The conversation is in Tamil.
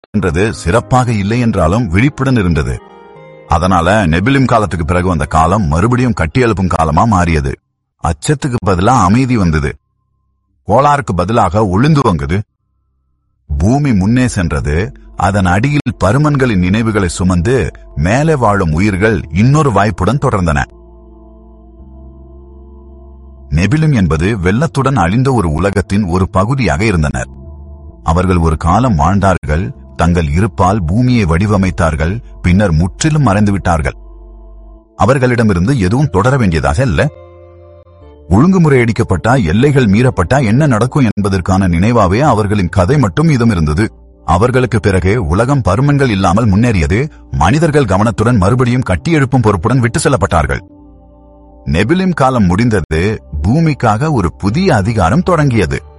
என்றது சிறப்பாக இல்லை என்றாலும் விழிப்புடன் இருந்தது அதனால நெபிலிம் காலத்துக்கு பிறகு வந்த காலம் மறுபடியும் கட்டியெழுப்பும் காலமா மாறியது அச்சத்துக்கு பதிலா அமைதி வந்தது கோளாறுக்கு பதிலாக ஒளிந்து வங்குது பூமி முன்னே சென்றது அதன் அடியில் பருமன்களின் நினைவுகளை சுமந்து மேலே வாழும் உயிர்கள் இன்னொரு வாய்ப்புடன் தொடர்ந்தன நெபிலும் என்பது வெள்ளத்துடன் அழிந்த ஒரு உலகத்தின் ஒரு பகுதியாக இருந்தனர் அவர்கள் ஒரு காலம் வாழ்ந்தார்கள் தங்கள் இருப்பால் பூமியை வடிவமைத்தார்கள் பின்னர் முற்றிலும் மறைந்து விட்டார்கள் அவர்களிடமிருந்து எதுவும் தொடர வேண்டியதாக இல்ல ஒழுங்குமுறையடிக்கப்பட்டா எல்லைகள் மீறப்பட்டா என்ன நடக்கும் என்பதற்கான நினைவாவே அவர்களின் கதை மட்டும் இதம் இருந்தது அவர்களுக்கு பிறகு உலகம் பருமன்கள் இல்லாமல் முன்னேறியது மனிதர்கள் கவனத்துடன் மறுபடியும் கட்டியெழுப்பும் பொறுப்புடன் விட்டு செல்லப்பட்டார்கள் நெபிலிம் காலம் முடிந்தது பூமிக்காக ஒரு புதிய அதிகாரம் தொடங்கியது